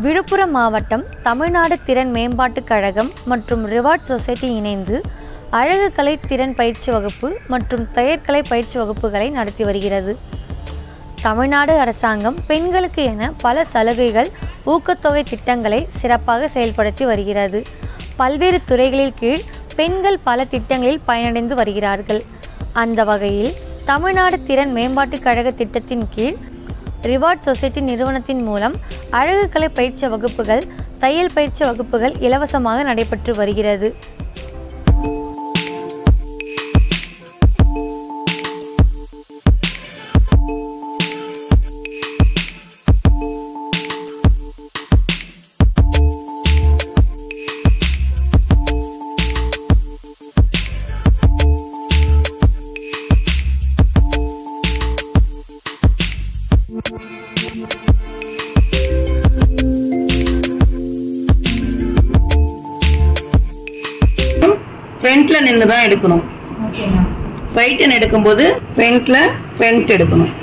விழுப்புரம் மாவட்டம் தமிழ்நாடு திறன் மேம்பாட்டுக் கழகம் மற்றும் ரிவார்ட் சொசைட்டி இணைந்து அழகு கலை திறன் பயிற்சி வகுப்பு மற்றும் தையற்கலை பயிற்சி வகுப்புகளை நடத்தி வருகிறது தமிழ்நாடு அரசாங்கம் பெண்களுக்கு என பல சலுகைகள் ஊக்கத்தொகை திட்டங்களை சிறப்பாக செயல்படுத்தி வருகிறது பல்வேறு துறைகளில் கீழ் பெண்கள் பல திட்டங்களில் பயனடைந்து வருகிறார்கள் அந்த வகையில் தமிழ்நாடு திறன் மேம்பாட்டுக் கழக திட்டத்தின் கீழ் ரிவார்ட் சொசைட்டி நிறுவனத்தின் மூலம் அழகுக்கலை பயிற்சி வகுப்புகள் தையல் பயிற்சி வகுப்புகள் இலவசமாக நடைபெற்று வருகிறது ஃப்ரண்ட்ல நின்று தான் எடுக்கணும் ரைட் ஹேண்ட் எடுக்கும்போது ஃப்ரண்ட்ல ஃப்ரண்ட் எடுக்கணும்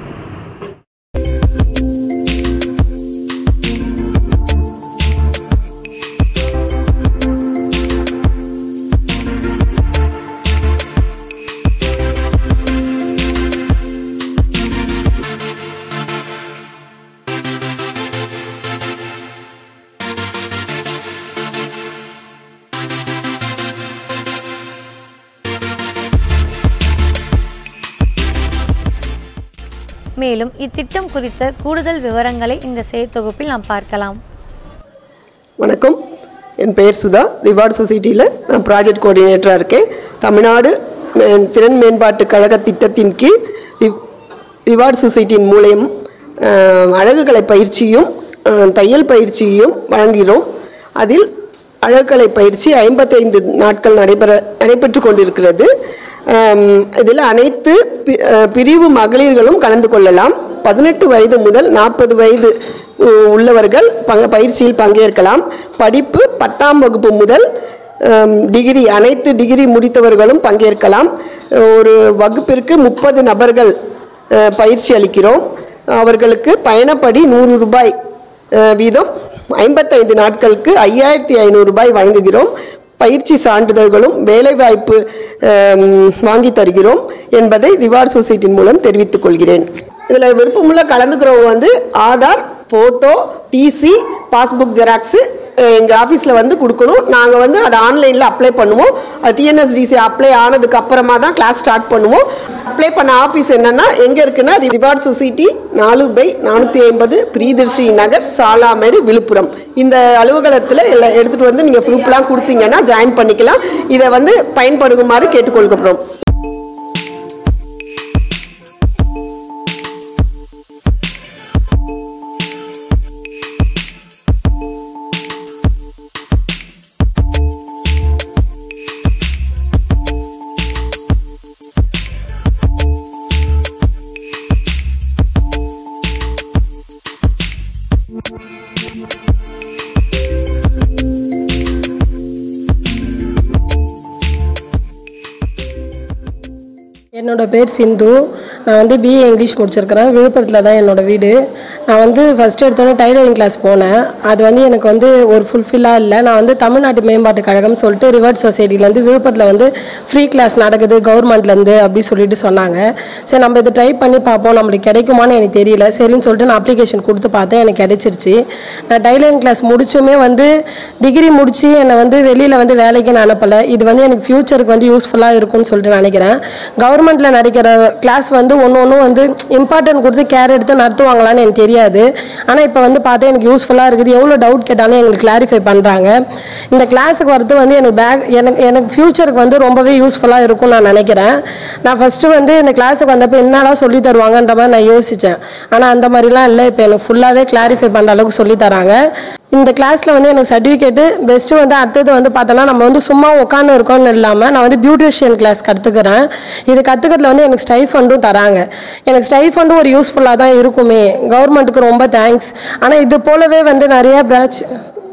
மேலும் இத்திட்டம் குறித்த கூடுதல் விவரங்களை இந்த செய்தித்தொகுப்பில் நாம் பார்க்கலாம் வணக்கம் என் பெயர் சுதா ரிவார்டு சொசைட்டியில் நான் ப்ராஜெக்ட் கோஆர்டினேட்டராக இருக்கேன் தமிழ்நாடு மே- திறன் மேம்பாட்டு கழக திட்டத்தின் கீழ் ரிவ்- ரிவார்டு சொசைட்டியின் மூலம் அஹ், அழகுக்கலை பயிற்சியும் அஹ், தையல் பயிற்சியும் வழங்குகிறோம் அதில் அழகுக்கலை பயிற்சி ஐம்பத்தைந்து நாட்கள் நடைபெற நடைபெற்று கொண்டிருக்கிறது அம், இதில் அனைத்து பி- அஹ், பிரிவு மகளிர்களும் கலந்து கொள்ளலாம் பதினெட்டு வயது முதல் நாற்பது வயது உ- உள்ளவர்கள் பங்க பயிற்சியில் பங்கேற்கலாம் படிப்பு பத்தாம் வகுப்பு முதல் அம், டிகிரி அனைத்து டிகிரி முடித்தவர்களும் பங்கேற்கலாம் ஒரு வகுப்பிற்கு முப்பது நபர்கள் அஹ், பயிற்சி அளிக்கிறோம் அவர்களுக்கு பயணப்படி நூறு ரூபாய் அஹ், வீதம் ஐம்பத்தைந்து நாட்களுக்கு ஐயாயிரத்தி ஐநூறு ரூபாய் வழங்குகிறோம் பயிற்சி சான்றிதழ்களும் வேலைவாய்ப்பு அம், வாங்கி தருகிறோம் என்பதை ரிவார்ட் சொசைட்டியின் மூலம் தெரிவித்துக் கொள்கிறேன் இதில் விருப்பமுள்ள கலந்துக்கிறவங்க வந்து Aadhaar photo TC passbook xerox எங்கள் ஆஃபீஸில் வந்து கொடுக்கணும் நாங்கள் வந்து அதை ஆன்லைனில் அப்ளை பண்ணுவோம் அது டிஎன்எஸ்டிசி அப்ளை ஆனதுக்கு அப்புறமா தான் கிளாஸ் ஸ்டார்ட் பண்ணுவோம் அப்ளை பண்ண ஆஃபீஸ் என்னன்னா எங்கே இருக்குன்னா ரிவார்ட் சொசைட்டி நாலு பை நானூற்றி ஐம்பது பிரியதர்ஷி நகர் சாலாமேடு விழுப்புரம் இந்த அலுவலகத்தில் எல்லாம் எடுத்துகிட்டு வந்து நீங்கள் ப்ரூஃப்லாம் கொடுத்தீங்கன்னா ஜாயின் பண்ணிக்கலாம் இதை வந்து பயன்படுமாறு கேட்டுக்கொள்கிறோம் என்னோட பேர் சிந்து நான் வந்து பிஏ இங்கிலீஷ் முடிச்சிருக்கிறேன் விழுப்புரத்தில் தான் என்னோட வீடு நான் வந்து ஃபஸ்ட்டு எடுத்தோன்னே டைலரிங் கிளாஸ் போனேன் அது வந்து எனக்கு வந்து ஒரு ஃபுல்ஃபில்லாக இல்லை நான் வந்து தமிழ்நாட்டு மேம்பாட்டு கழகம் சொல்லிட்டு ரிவர்ட் சொசைட்டிலேருந்து விழுப்புரத்தில் வந்து ஃப்ரீ கிளாஸ் நடக்குது கவர்மெண்ட்லேருந்து அப்படி சொல்லிட்டு சொன்னாங்க சரி நம்ம இதை ட்ரை பண்ணி பார்ப்போம் நம்மளுக்கு கிடைக்குமான்னு எனக்கு தெரியல சரின்னு சொல்லிட்டு நான் அப்ளிகேஷன் கொடுத்து பார்த்தேன் எனக்கு கிடைச்சிருச்சு நான் டைலரிங் கிளாஸ் முடிச்சுமே வந்து டிகிரி முடிச்சு என்னை வந்து வெளியில் வந்து வேலைக்கு நான் அனுப்பலை இது வந்து எனக்கு ஃப்யூச்சருக்கு வந்து யூஸ்ஃபுல்லாக இருக்கும்னு சொல்லிட்டு நினைக்கிறேன் கவர்மெண்ட்டில் நடக்கிற கிளாஸ் வந்து ஒன்று ஒன்றும் வந்து இம்பார்ட்டன்ட் கொடுத்து கேர் எடுத்து நடத்துவாங்களான்னு எனக்கு தெரியாது ஆனால் இப்போ வந்து பார்த்தா எனக்கு யூஸ்ஃபுல்லாக இருக்குது எவ்வளோ டவுட் கேட்டாலும் எங்களுக்கு கிளாரிஃபை பண்ணுறாங்க இந்த கிளாஸுக்கு வரது வந்து எனக்கு பேக் எனக்கு எனக்கு ஃப்யூச்சருக்கு வந்து ரொம்பவே யூஸ்ஃபுல்லாக இருக்கும்னு நான் நினைக்கிறேன் நான் ஃபஸ்ட்டு வந்து இந்த கிளாஸுக்கு வந்தப்போ என்னடா சொல்லி தருவாங்கன்ற மாதிரி நான் யோசித்தேன் ஆனால் அந்த மாதிரிலாம் இல்லை இப்போ எனக்கு ஃபுல்லாகவே கிளாரிஃபை பண்ணுற அளவுக்கு சொல்லி தராங்க இந்த கிளாஸில் வந்து எனக்கு சர்டிஃபிகேட்டு பெஸ்ட்டு வந்து அடுத்தது வந்து பார்த்தோன்னா நம்ம வந்து சும்மா உட்காந்து இருக்கோம்னு இல்லாமல் நான் வந்து பியூட்டிஷியன் கிளாஸ் கற்றுக்கிறேன் இது கற்றுக்கிறதுல வந்து எனக்கு ஸ்டைஃபண்டும் தராங்க எனக்கு ஸ்டைஃபண்டும் ஒரு யூஸ்ஃபுல்லாக தான் இருக்குமே கவர்மெண்ட்டுக்கு ரொம்ப தேங்க்ஸ் ஆனால் இது போலவே வந்து நிறைய பிரான்ச்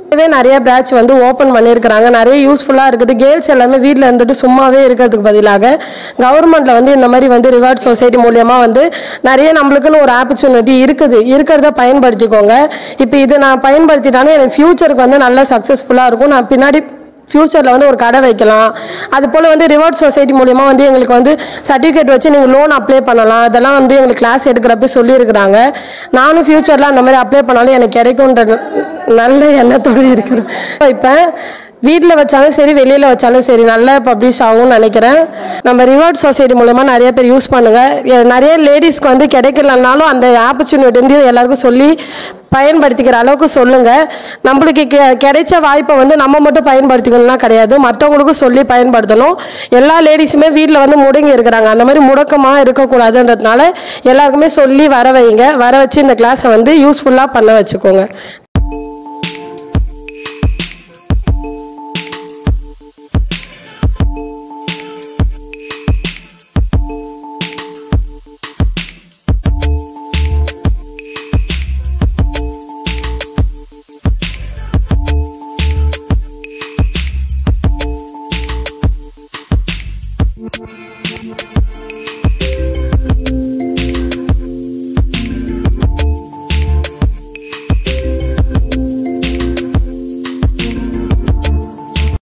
இதுவே நிறைய பேட்ச் வந்து ஓப்பன் பண்ணியிருக்கிறாங்க நிறைய யூஸ்ஃபுல்லாக இருக்குது கேர்ள்ஸ் எல்லாமே வீட்டில் இருந்துட்டு சும்மாவே இருக்கிறதுக்கு பதிலாக கவர்மெண்ட்டில் வந்து இந்த மாதிரி வந்து ரிவார்ட் சொசைட்டி மூலியமா வந்து நிறைய நம்மளுக்குன்னு ஒரு ஆப்பர்ச்சுனிட்டி இருக்குது இருக்கிறத பயன்படுத்திக்கோங்க இப்போ இது நான் பயன்படுத்திட்டாலும் எனக்கு ஃப்யூச்சருக்கு வந்து நல்லா சக்ஸஸ்ஃபுல்லாக இருக்கும் நான் பின்னாடி ஃப்யூச்சரில் வந்து ஒரு கடை வைக்கலாம் அது போல் வந்து ரிவார்ட் சொசைட்டி மூலியமா வந்து எங்களுக்கு வந்து சர்டிஃபிகேட் வச்சு நீங்கள் லோன் அப்ளை பண்ணலாம் அதெல்லாம் வந்து எங்களுக்கு கிளாஸ் எடுக்கிறப்ப சொல்லியிருக்கிறாங்க நானும் ஃப்யூச்சரில் அந்த மாதிரி அப்ளை பண்ணாலும் எனக்கு கிடைக்குன்ற நல்ல எண்ணத்தோடு இருக்கிறேன் இப்போ வீட்டில் வச்சாலும் சரி வெளியில் வச்சாலும் சரி நல்லா பப்ளிஷ் ஆகும்னு நினைக்கிறேன் நம்ம ரிவார்ட் சொசைட்டி மூலமாக நிறைய பேர் யூஸ் பண்ணுங்கள் நிறைய லேடிஸ்க்கு வந்து கிடைக்கலனாலும் அந்த ஆப்பர்ச்சுனிட்டி வந்து எல்லாருக்கும் சொல்லி பயன்படுத்திக்கிற அளவுக்கு சொல்லுங்கள் நம்மளுக்கு கெ- கிடைச்ச வாய்ப்பை வந்து நம்ம மட்டும் பயன்படுத்திக்கணும்னா கிடையாது மற்றவங்களுக்கும் சொல்லி பயன்படுத்தணும் எல்லா லேடிஸுமே வீட்டில் வந்து முடங்கி இருக்கிறாங்க அந்த மாதிரி முடக்கமாக இருக்கக்கூடாதுன்றதுனால எல்லாருக்குமே சொல்லி வர வைங்க வர வச்சு இந்த கிளாஸை வந்து யூஸ்ஃபுல்லாக பண்ண வச்சுக்கோங்க